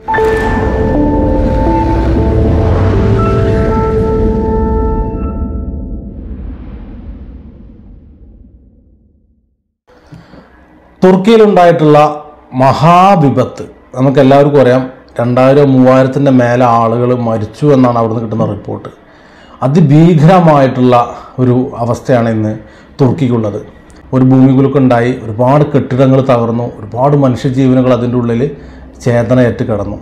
തുർക്കിയിലുണ്ടായിട്ടുള്ള മഹാവിപത്ത് നമുക്ക് എല്ലാവർക്കും അറിയാം രണ്ടായിരം മൂവായിരത്തിൻ്റെ മേലെ ആളുകൾ മരിച്ചു എന്നാണ് അവിടുന്ന് കിട്ടുന്ന റിപ്പോർട്ട് അതിഭീകരമായിട്ടുള്ള ഒരു അവസ്ഥയാണ് ഇന്ന് തുർക്കിക്കുള്ളത് ഒരു ഭൂമികുലുക്കുണ്ടായി ഒരുപാട് കെട്ടിടങ്ങൾ തകർന്നു ഒരുപാട് മനുഷ്യജീവനുകൾ അതിൻ്റെ ഉള്ളിൽ ചേതനയേറ്റ് കിടന്നു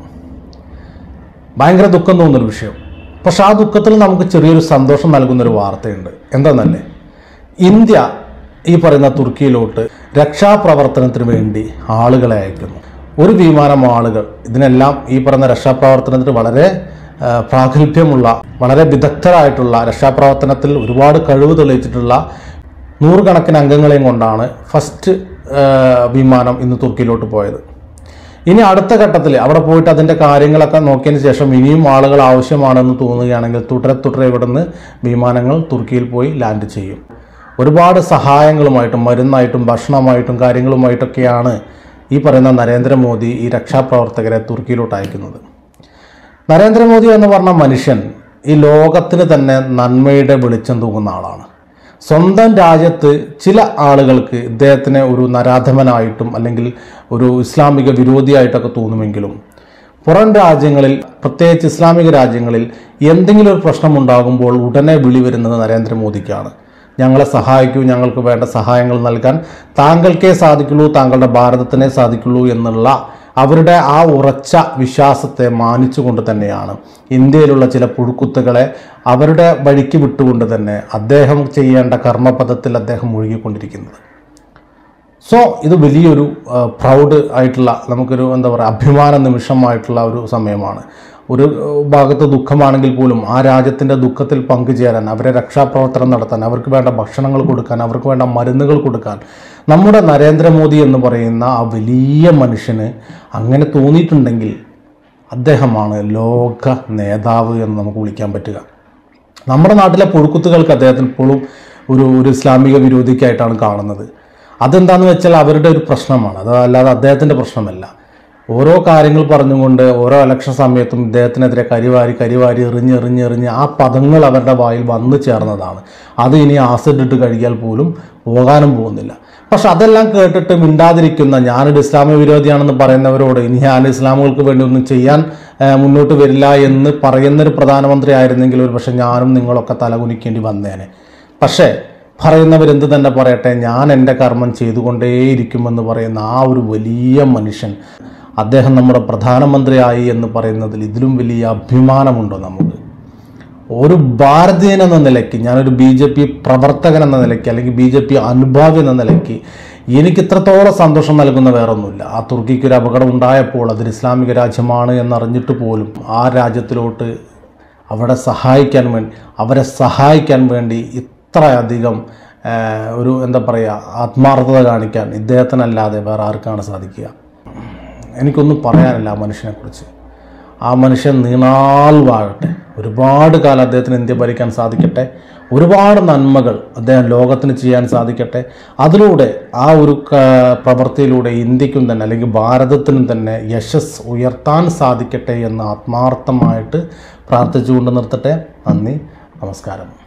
ഭയങ്കര ദുഃഖം തോന്നുന്നൊരു വിഷയം പക്ഷെ ആ ദുഃഖത്തിൽ നമുക്ക് ചെറിയൊരു സന്തോഷം നൽകുന്നൊരു വാർത്തയുണ്ട് എന്താണെന്നല്ലേ ഇന്ത്യ ഈ പറയുന്ന തുർക്കിയിലോട്ട് രക്ഷാപ്രവർത്തനത്തിന് വേണ്ടി ആളുകളെ അയക്കുന്നു ഒരു വിമാനം ആളുകൾ ഇതിനെല്ലാം ഈ പറയുന്ന രക്ഷാപ്രവർത്തനത്തിന് വളരെ ആ, പ്രാഗൽഭ്യമുള്ള വളരെ വിദഗ്ധരായിട്ടുള്ള രക്ഷാപ്രവർത്തനത്തിൽ ഒരുപാട് കഴിവ് തെളിയിച്ചിട്ടുള്ള നൂറുകണക്കിന് അംഗങ്ങളെയും കൊണ്ടാണ് ഫസ്റ്റ് ആ, വിമാനം ഇന്ന് തുർക്കിയിലോട്ട് പോയത് ഇനി അടുത്ത ഘട്ടത്തിൽ അവിടെ പോയിട്ട് അതിൻ്റെ കാര്യങ്ങളൊക്കെ നോക്കിയതിന് ശേഷം ഇനിയും ആളുകൾ ആവശ്യമാണെന്ന് തോന്നുകയാണെങ്കിൽ തുടരെ തുടരെ ഇവിടുന്ന് വിമാനങ്ങൾ തുർക്കിയിൽ പോയി ലാൻഡ് ചെയ്യും ഒരുപാട് സഹായങ്ങളുമായിട്ടും മരുന്നായിട്ടും ഭക്ഷണമായിട്ടും കാര്യങ്ങളുമായിട്ടൊക്കെയാണ് ഈ പറയുന്ന നരേന്ദ്രമോദി ഈ രക്ഷാപ്രവർത്തകരെ തുർക്കിയിലോട്ട് അയക്കുന്നത് നരേന്ദ്രമോദി എന്ന് പറഞ്ഞ മനുഷ്യൻ ഈ ലോകത്തിന് തന്നെ നന്മയുടെ വെളിച്ചം തൂങ്ങുന്ന ആളാണ് സ്വന്തം രാജ്യത്ത് ചില ആളുകൾക്ക് ഇദ്ദേഹത്തിനെ ഒരു നരാധമനായിട്ടും അല്ലെങ്കിൽ ഒരു ഇസ്ലാമിക വിരോധിയായിട്ടൊക്കെ തോന്നുമെങ്കിലും പുറം രാജ്യങ്ങളിൽ പ്രത്യേകിച്ച് ഇസ്ലാമിക രാജ്യങ്ങളിൽ എന്തെങ്കിലും ഒരു പ്രശ്നം ഉണ്ടാകുമ്പോൾ ഉടനെ വിളി വരുന്നത് നരേന്ദ്രമോദിക്കാണ് ഞങ്ങളെ സഹായിക്കൂ ഞങ്ങൾക്ക് വേണ്ട സഹായങ്ങൾ നൽകാൻ താങ്കൾക്കേ സാധിക്കുള്ളൂ താങ്കളുടെ ഭാരതത്തിനെ സാധിക്കുള്ളൂ എന്നുള്ള അവരുടെ ആ ഉറച്ച വിശ്വാസത്തെ മാനിച്ചുകൊണ്ട് തന്നെയാണ് ഇന്ത്യയിലുള്ള ചില പുഴുക്കുത്തുകളെ അവരുടെ വഴിക്ക് വിട്ടുകൊണ്ട് തന്നെ അദ്ദേഹം ചെയ്യേണ്ട കർമ്മപദത്തിൽ അദ്ദേഹം മുഴുകിക്കൊണ്ടിരിക്കുന്നത് സോ ഇത് വലിയൊരു പ്രൗഡ് ആയിട്ടുള്ള നമുക്കൊരു എന്താ പറയുക അഭിമാന നിമിഷമായിട്ടുള്ള ഒരു സമയമാണ് ഒരു ഏഹ്, ഭാഗത്ത് ദുഃഖമാണെങ്കിൽ പോലും ആ രാജ്യത്തിൻ്റെ ദുഃഖത്തിൽ പങ്കുചേരാൻ അവരെ രക്ഷാപ്രവർത്തനം നടത്താൻ അവർക്ക് വേണ്ട ഭക്ഷണങ്ങൾ കൊടുക്കാൻ അവർക്ക് വേണ്ട മരുന്നുകൾ കൊടുക്കാൻ നമ്മുടെ നരേന്ദ്രമോദി എന്ന് പറയുന്ന ആ വലിയ മനുഷ്യന് അങ്ങനെ തോന്നിയിട്ടുണ്ടെങ്കിൽ അദ്ദേഹമാണ് ലോക നേതാവ് എന്ന് നമുക്ക് വിളിക്കാൻ പറ്റുക നമ്മുടെ നാട്ടിലെ പുഴുക്കുത്തുകൾക്ക് അദ്ദേഹത്തിന് ഇപ്പോഴും ഒരു ഒരു ഇസ്ലാമിക വിരോധിക്കായിട്ടാണ് കാണുന്നത് അതെന്താന്ന് വെച്ചാൽ അവരുടെ ഒരു പ്രശ്നമാണ് അത് അല്ലാതെ അദ്ദേഹത്തിൻ്റെ പ്രശ്നമല്ല ഓരോ കാര്യങ്ങൾ പറഞ്ഞുകൊണ്ട് ഓരോ ഇലക്ഷൻ സമയത്തും ഇദ്ദേഹത്തിനെതിരെ കരിവാരി കരിവാരി എറിഞ്ഞ് എറിഞ്ഞ് എറിഞ്ഞ് ആ പദങ്ങൾ അവരുടെ വായിൽ വന്നു ചേർന്നതാണ് അത് ഇനി ആസിഡ് ഇട്ട് കഴിയാൽ പോലും പോകാനും പോകുന്നില്ല പക്ഷെ അതെല്ലാം കേട്ടിട്ട് മിണ്ടാതിരിക്കുന്ന ഞാനൊരു ഇസ്ലാമിക വിരോധിയാണെന്ന് പറയുന്നവരോട് ഇനി ഞാൻ ഇസ്ലാമുകൾക്ക് വേണ്ടി ഒന്നും ചെയ്യാൻ ആ, മുന്നോട്ട് വരില്ല എന്ന് പറയുന്നൊരു പ്രധാനമന്ത്രി ആയിരുന്നെങ്കിൽ ഒരു പക്ഷെ ഞാനും നിങ്ങളൊക്കെ തലകുനിക്കേണ്ടി വന്നേനെ പക്ഷേ പറയുന്നവരെന്ത് തന്നെ പറയട്ടെ ഞാൻ എൻ്റെ കർമ്മം ചെയ്തുകൊണ്ടേയിരിക്കുമെന്ന് പറയുന്ന ആ ഒരു വലിയ മനുഷ്യൻ അദ്ദേഹം നമ്മുടെ പ്രധാനമന്ത്രിയായി എന്ന് പറയുന്നതിൽ ഇതിലും വലിയ അഭിമാനമുണ്ടോ നമുക്ക് ഒരു ഭാരതീയൻ എന്ന നിലയ്ക്ക് ഞാനൊരു ബി ജെ പി പ്രവർത്തകൻ എന്ന നിലയ്ക്ക് അല്ലെങ്കിൽ ബി ജെ പി അനുഭാവി എന്ന നിലയ്ക്ക് എനിക്ക് ഇത്രത്തോളം സന്തോഷം നൽകുന്ന വേറൊന്നുമില്ല ആ തുർക്കിക്ക് ഒരു അപകടം ഉണ്ടായപ്പോൾ അതൊരു ഇസ്ലാമിക രാജ്യമാണ് എന്നറിഞ്ഞിട്ട് പോലും ആ രാജ്യത്തിലോട്ട് അവിടെ സഹായിക്കാൻ വേണ്ടി അവരെ സഹായിക്കാൻ വേണ്ടി ഇത്രയധികം ആ, ഒരു എന്താ പറയുക ആത്മാർത്ഥത കാണിക്കാൻ ഇദ്ദേഹത്തിനല്ലാതെ വേറെ ആർക്കാണ് സാധിക്കുക എനിക്കൊന്നും പറയാനില്ല ആ മനുഷ്യനെക്കുറിച്ച് ആ മനുഷ്യൻ നീണാൾ വാഴട്ടെ ഒരുപാട് കാലം അദ്ദേഹത്തിന് ഇന്ത്യ ഭരിക്കാൻ സാധിക്കട്ടെ ഒരുപാട് നന്മകൾ അദ്ദേഹം ലോകത്തിന് ചെയ്യാൻ സാധിക്കട്ടെ അതിലൂടെ ആ ഒരു ക- പ്രവൃത്തിയിലൂടെ ഇന്ത്യക്കും തന്നെ അല്ലെങ്കിൽ ഭാരതത്തിനും തന്നെ യശസ് ഉയർത്താൻ സാധിക്കട്ടെ എന്ന് ആത്മാർത്ഥമായിട്ട് പ്രാർത്ഥിച്ചുകൊണ്ട് നിർത്തട്ടെ നന്ദി നമസ്കാരം